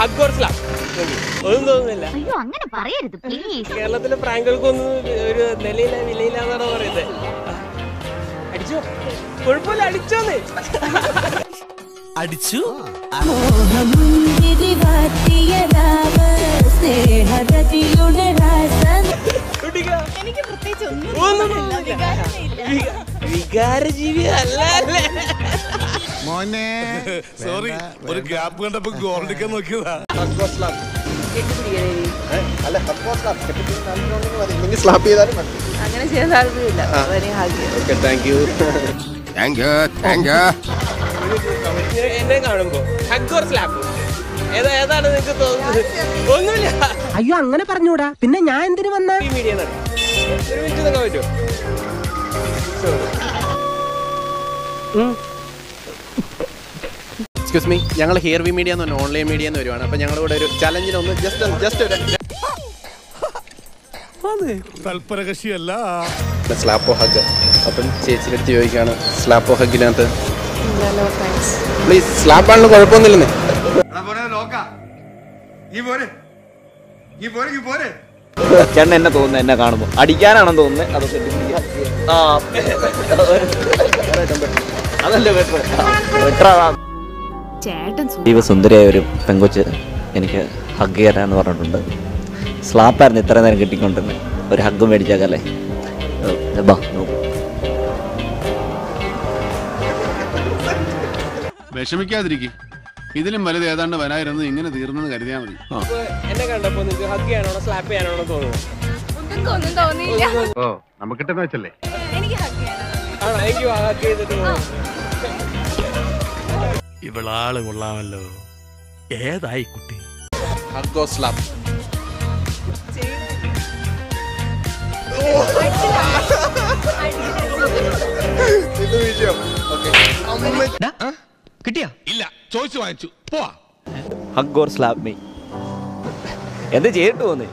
Hug or slap ഒന്നും തോന്നുന്നില്ല അയ്യോ അങ്ങനെ പറയരുത് പ്ലീസ് കേരളത്തിലെ പ്രാങ്കുകൾക്കൊന്നും ഒരു നിലയില്ല വിലയില്ല എന്നാണ് പറയുന്നത് ആ, അടിച്ചോ കുഴപ്പമില്ല അടിച്ചോന്നേ അടിച്ചു കുട്ടിക്കാ എനിക്ക് പ്രത്യേകിച്ച് ഒന്നും ഒന്നും വിക- വികാരജീവി അല്ല അല്ലേ മോനെ സോറി ഒരു ഗ്യാപ്പ് കണ്ടപ്പോ ഗോൾഡിക്കാൻ നോക്കിയതാ അല്ല കെട്ടിപ്പിടിച്ച് സ്ലാപ്പ് ചെയ്താലും മതി അങ്ങനെ ചെയ്യാൻ താല്പര്യമില്ല okay thank you thank you thank you ഇങ്ങനെ എന്നെ കാണുമ്പോ ഹഗ് ഓർ സ്ലാപ്പ് ഏതാ ഏതാണ് നിങ്ങൾക്ക് തോന്നുന്നത് ഒന്നുമില്ല അയ്യോ അങ്ങനെ പറഞ്ഞൂടാ പിന്നെ ഞാൻ എന്തിനു വന്ന ഈ മീഡിയ നടക്കും ഒരു മിനിറ്റ് നിൽക്കാൻ പറ്റുമോ എക്സ്ക്യൂസ് മീ ഞങ്ങൾ ഹിയർ വി മീഡിയ എന്ന് പറഞ്ഞ ഓൺലൈൻ മീഡിയ എന്ന് വരുവാണ് അപ്പോൾ ഞങ്ങളുടെ കൂടെ ഒരു ചലഞ്ചിന് ഒന്ന് ജസ്റ്റ് ജസ്റ്റ് ഒരു തൽപരകക്ഷിയല്ല സ്ലാപ്പോ ഹഗ് അപ്പം ചേച്ചിയുടെ അടുത്ത് ചോദിക്കുകയാണ് സ്ലാപ്പോ ഹഗിനകത്ത് പ്ലീസ് സ്ലാപ്പാണല്ലോ കുഴപ്പമൊന്നുമില്ലെന്നേ ചേട്ടൻ എന്നെ തോന്നുന്നു എന്നെ കാണുമ്പോൾ അടിക്കാനാണെന്ന് തോന്നുന്നത് അതൊക്കെ ആ അതല്ലേ ബെറ്റർ ബെറ്റർ ചേട്ടൻ ദീപസുന്ദരിയായ ഒരു പെങ്കൊച്ച് എനിക്ക് ഹഗ് ചെയ്യാനാന്ന് പറഞ്ഞിട്ടുണ്ട് സ്ലാപ്പായിരുന്നു ഇത്ര നേരം കിട്ടിക്കൊണ്ടിരുന്നത് ഒരു ഹഗ് മേടിച്ചേക്കല്ലേ ബാ നോക്കൂ വിഷമിക്കാതിരിക്കും ഇതിലും വലുത് ഏതാണ്ട് വരായിരുന്നു ഇങ്ങനെ തീർന്നെന്ന് കരുതിയാൽ മതി അപ്പൊ എന്നെ കണ്ടപ്പോ നിങ്ങൾക്ക് ഹഗ് ചെയ്യാനാണോ സ്ലാപ്പ് ചെയ്യാനാണോ തോന്നുന്നത് ഒന്നും തോന്നിയില്ല ഓ നമുക്ക് കിട്ടുന്ന വെച്ചല്ലേ എനിക്ക് ഹഗ് ചെയ്യാനാണ് ആണോ എനിക്ക് ഹഗ് ചെയ്തിട്ട് പോകും ഇവളാള് കൊള്ളാമല്ലോ ഏതായി കുട്ടി ഹഗ് ഓർ സ്ലാപ്പ് ഇത് വിഷയം കിട്ടിയാ ഇല്ല ചോദിച്ചു വാങ്ങിച്ചു പോവാ ഹഗ് ഓർ സ്ലാപ്പ് മീ എന്ത് ചെയ്തിട്ട് പോന്നേ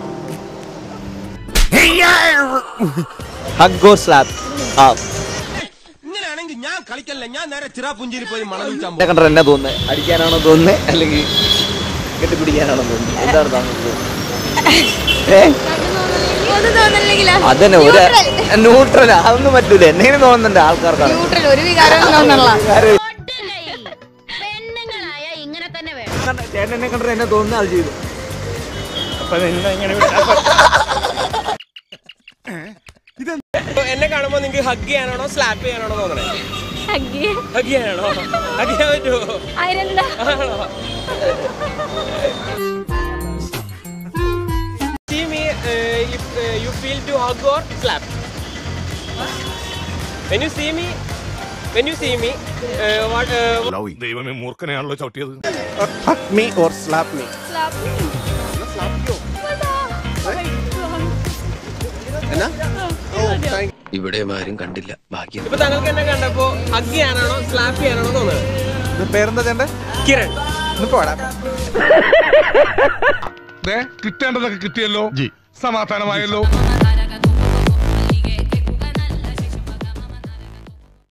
ഹഗ് ഓർ സ്ലാപ്പ് ആ ഇങ്ങനെയാണെങ്കിൽ ഞാൻ കളിക്കല്ല ഞാൻ നേരെ ചിറാപുഞ്ചിരി പോയി മണം എന്നെ കണ്ടാ എന്നാ തോന്നുന്നത് അടിക്കാനാണോ തോന്നുന്നത് അല്ലെങ്കിൽ കെട്ടിപ്പിടിക്കാനാണോ തോന്നുന്നത് എന്താണ് താങ്കൾക്ക് ഏ ഒന്നും തോന്നില്ലെങ്കിലോ അതന്നെ ഒരു ന്യൂട്രൽ അതൊന്നും പറ്റൂല എന്തെങ്കിലും തോന്നുന്നുണ്ട് ആൾക്കാർക്കാണ് ന്യൂട്രൽ ഒരു വികാരം തോന്നണല്ല പെണ്ണുങ്ങളായ ഇങ്ങനെ തന്നെ വേണം ചേട്ടൻ എന്നെ കണ്ടാ എന്നെ തോന്നുന്നത് അത് ചെയ്തു അപ്പൊ എന്നെ കാണുമ്പോ നിങ്ങൾക്ക് ഹഗ് ചെയ്യാനാണോ സ്ലാപ്പ് ചെയ്യാനാണോ തോന്നണേ ഹഗ് ചെയ്യാനാണോ ഹഗ് ചെയ്യാൻ പറ്റുമോ അതിനെന്താ ആണോ See me uh, if uh, you feel to hug or slap. When you see me, when you see me, uh, what? Uh, ദൈവമേ മൂർഖനെയാണല്ലോ ചവിട്ടിയത് hug me or slap me എന്നാ ഇവിടെയും ആരും കണ്ടില്ല ഭാഗ്യം ഇപ്പൊ താങ്കൾക്ക് എന്നെ കണ്ടപ്പോ ഹഗ് ചെയ്യാനാണോ സ്ലാപ്പ് ചെയ്യാനാണോ തോന്നുന്നത് പേരെന്താ ചേട്ടൻ കിരൺ കിട്ടേണ്ടതൊക്കെ കിട്ടിയല്ലോ സമാധാനമായല്ലോ